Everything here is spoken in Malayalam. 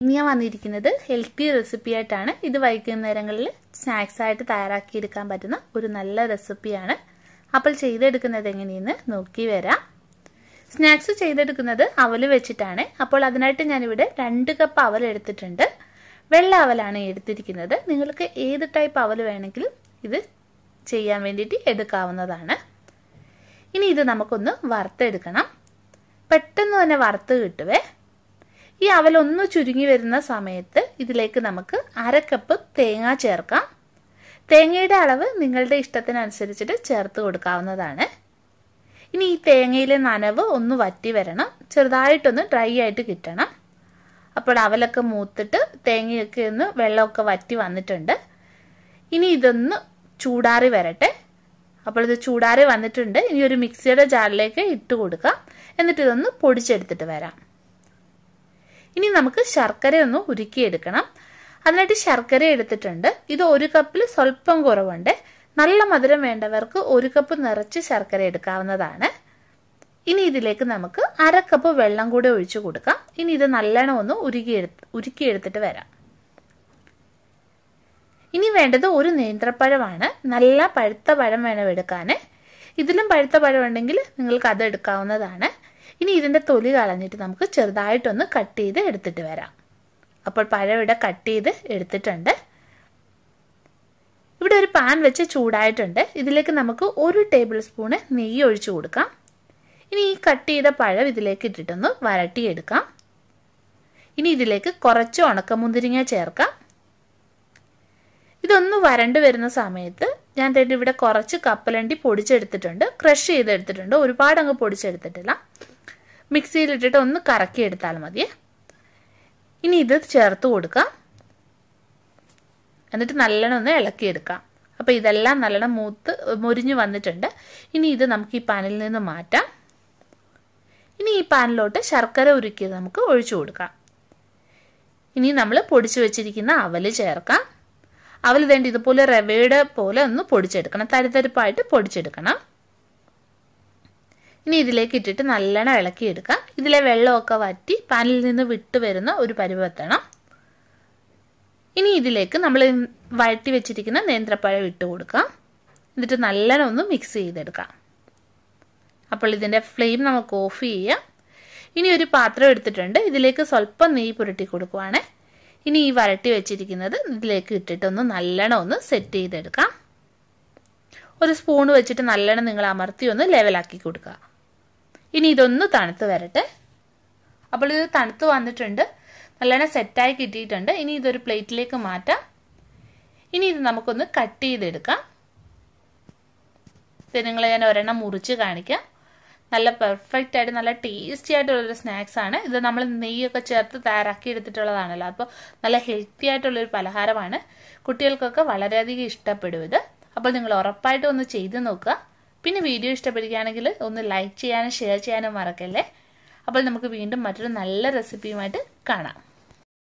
ഇനി ഞാൻ വന്നിരിക്കുന്നത് ഹെൽത്തി റെസിപ്പി ആയിട്ടാണ് ഇത് വൈകുന്നേരങ്ങളിൽ സ്നാക്സ് ആയിട്ട് തയ്യാറാക്കിയെടുക്കാൻ പറ്റുന്ന ഒരു നല്ല റെസിപ്പിയാണ് അപ്പോൾ ചെയ്തെടുക്കുന്നത് എങ്ങനെയെന്ന് നോക്കി വരാം സ്നാക്സ് ചെയ്തെടുക്കുന്നത് അവൽ വെച്ചിട്ടാണ് അപ്പോൾ അതിനായിട്ട് ഞാനിവിടെ രണ്ട് കപ്പ് അവൽ എടുത്തിട്ടുണ്ട് വെള്ള അവലാണ് എടുത്തിരിക്കുന്നത് നിങ്ങൾക്ക് ഏത് ടൈപ്പ് അവൽ വേണമെങ്കിലും ഇത് ചെയ്യാൻ വേണ്ടിയിട്ട് എടുക്കാവുന്നതാണ് ഇനി ഇത് നമുക്കൊന്ന് വറുത്തെടുക്കണം പെട്ടെന്ന് തന്നെ വറുത്ത് കിട്ടുവേ ഈ അവലൊന്ന് ചുരുങ്ങി വരുന്ന സമയത്ത് ഇതിലേക്ക് നമുക്ക് അര കപ്പ് തേങ്ങ ചേർക്കാം തേങ്ങയുടെ അളവ് നിങ്ങളുടെ ഇഷ്ടത്തിനനുസരിച്ചിട്ട് ചേർത്ത് കൊടുക്കാവുന്നതാണ് ഇനി ഈ തേങ്ങയിലെ നനവ് ഒന്ന് വറ്റി വരണം ചെറുതായിട്ടൊന്ന് ഡ്രൈ ആയിട്ട് കിട്ടണം അപ്പോൾ അവലൊക്കെ മൂത്തിട്ട് തേങ്ങയൊക്കെ ഒന്ന് വെള്ളമൊക്കെ വറ്റി വന്നിട്ടുണ്ട് ഇനി ഇതൊന്ന് ചൂടാറി വരട്ടെ അപ്പോൾ ഇത് ചൂടാറി വന്നിട്ടുണ്ട് ഇനി ഒരു മിക്സിയുടെ ജാറിലേക്ക് ഇട്ട് കൊടുക്കാം എന്നിട്ട് ഇതൊന്ന് പൊടിച്ചെടുത്തിട്ട് വരാം ഇനി നമുക്ക് ശർക്കര ഒന്ന് ഉരുക്കിയെടുക്കണം അതിനായിട്ട് ശർക്കര എടുത്തിട്ടുണ്ട് ഇത് ഒരു കപ്പിൽ സ്വല്പം കുറവുണ്ട് നല്ല മധുരം വേണ്ടവർക്ക് ഒരു കപ്പ് നിറച്ച് ശർക്കര എടുക്കാവുന്നതാണ് ഇനി ഇതിലേക്ക് നമുക്ക് അര കപ്പ് വെള്ളം കൂടെ ഒഴിച്ചു കൊടുക്കാം ഇനി ഇത് നല്ലോണം ഒന്ന് ഉരുക്കിയെടുത്ത് ഉരുക്കിയെടുത്തിട്ട് വരാം ഇനി വേണ്ടത് ഒരു നേന്ത്രപ്പഴമാണ് നല്ല പഴുത്ത പഴം വേണം എടുക്കാൻ ഇതിലും പഴുത്ത പഴം ഉണ്ടെങ്കിൽ നിങ്ങൾക്ക് അത് എടുക്കാവുന്നതാണ് ഇനി ഇതിൻ്റെ തൊലി കളഞ്ഞിട്ട് നമുക്ക് ചെറുതായിട്ടൊന്ന് കട്ട് ചെയ്ത് എടുത്തിട്ട് വരാം അപ്പോൾ പഴം ഇവിടെ കട്ട് ചെയ്ത് എടുത്തിട്ടുണ്ട് ഇവിടെ ഒരു പാൻ വെച്ച് ചൂടായിട്ടുണ്ട് ഇതിലേക്ക് നമുക്ക് ഒരു ടേബിൾ സ്പൂണ് നെയ്യ് ഒഴിച്ചു കൊടുക്കാം ഇനി ഈ കട്ട് ചെയ്ത പഴം ഇതിലേക്ക് ഇട്ടിട്ടൊന്ന് വരട്ടിയെടുക്കാം ഇനി ഇതിലേക്ക് കുറച്ച് ഉണക്കമുന്തിരിങ്ങ ചേർക്കാം ഇതൊന്ന് വരണ്ട് വരുന്ന സമയത്ത് ഞാൻ തേടി ഇവിടെ കുറച്ച് കപ്പലണ്ടി പൊടിച്ചെടുത്തിട്ടുണ്ട് ക്രഷ് ചെയ്തെടുത്തിട്ടുണ്ട് ഒരുപാട് അങ്ങ് പൊടിച്ചെടുത്തിട്ടില്ല മിക്സിയിലിട്ടിട്ട് ഒന്ന് കറക്കി എടുത്താൽ മതിയേ ഇനി ഇത് ചേർത്ത് കൊടുക്കാം എന്നിട്ട് നല്ലോണം ഒന്ന് ഇളക്കിയെടുക്കാം അപ്പോൾ ഇതെല്ലാം നല്ലോണം മൂത്ത് മുരിഞ്ഞു വന്നിട്ടുണ്ട് ഇനി ഇത് നമുക്ക് ഈ പാനിൽ നിന്ന് മാറ്റാം ഇനി ഈ പാനിലോട്ട് ശർക്കര ഉരുക്കിയത് നമുക്ക് ഒഴിച്ചു കൊടുക്കാം ഇനി നമ്മൾ പൊടിച്ചു വെച്ചിരിക്കുന്ന അവല് ചേർക്കാം അവൽ വേണ്ടി ഇതുപോലെ റവയുടെ പോലെ ഒന്ന് പൊടിച്ചെടുക്കണം തരിതരിപ്പായിട്ട് പൊടിച്ചെടുക്കണം ഇനി ഇതിലേക്ക് ഇട്ടിട്ട് നല്ലോണം ഇളക്കിയെടുക്കാം ഇതിലെ വെള്ളമൊക്കെ വറ്റി പാനിൽ നിന്ന് വിട്ട് വരുന്ന ഒരു പരുവെത്തണം ഇനി ഇതിലേക്ക് നമ്മൾ വഴറ്റി വെച്ചിരിക്കുന്ന നേന്ത്രപ്പഴം ഇട്ട് കൊടുക്കാം എന്നിട്ട് നല്ലോണം ഒന്ന് മിക്സ് ചെയ്തെടുക്കാം അപ്പോൾ ഇതിൻ്റെ ഫ്ലെയിം നമുക്ക് ഓഫ് ചെയ്യാം ഇനി ഒരു പാത്രം എടുത്തിട്ടുണ്ട് ഇതിലേക്ക് സ്വല്പം നെയ്യ് പുരട്ടി കൊടുക്കുവാണ് ഇനി ഈ വരട്ടി വെച്ചിരിക്കുന്നത് ഇതിലേക്ക് ഇട്ടിട്ടൊന്ന് നല്ലോണം ഒന്ന് സെറ്റ് ചെയ്തെടുക്കാം ഒരു സ്പൂൺ വെച്ചിട്ട് നല്ലോണം നിങ്ങൾ അമർത്തി ഒന്ന് ലെവലാക്കി കൊടുക്കുക ഇനി ഇതൊന്ന് തണുത്ത് വരട്ടെ അപ്പോൾ ഇത് തണുത്ത് വന്നിട്ടുണ്ട് നല്ലോണം സെറ്റായി കിട്ടിയിട്ടുണ്ട് ഇനി ഇതൊരു പ്ലേറ്റിലേക്ക് മാറ്റാം ഇനി ഇത് നമുക്കൊന്ന് കട്ട് ചെയ്തെടുക്കാം ഇത് നിങ്ങൾ ഞാൻ ഒരെണ്ണം മുറിച്ച് കാണിക്കാം നല്ല പെർഫെക്റ്റ് ആയിട്ട് നല്ല ടേസ്റ്റി ആയിട്ടുള്ളൊരു സ്നാക്സ് ആണ് ഇത് നമ്മൾ നെയ്യൊക്കെ ചേർത്ത് തയ്യാറാക്കി എടുത്തിട്ടുള്ളതാണല്ലോ അപ്പോൾ നല്ല ഹെൽത്തി ആയിട്ടുള്ളൊരു പലഹാരമാണ് കുട്ടികൾക്കൊക്കെ വളരെയധികം ഇഷ്ടപ്പെടും ഇത് അപ്പോൾ നിങ്ങൾ ഉറപ്പായിട്ടും ഒന്ന് ചെയ്ത് നോക്കുക പിന്നെ വീഡിയോ ഇഷ്ടപ്പെടുകയാണെങ്കിൽ ഒന്ന് ലൈക്ക് ചെയ്യാനും ഷെയർ ചെയ്യാനും മറക്കല്ലേ അപ്പോൾ നമുക്ക് വീണ്ടും മറ്റൊരു നല്ല റെസിപ്പിയുമായിട്ട് കാണാം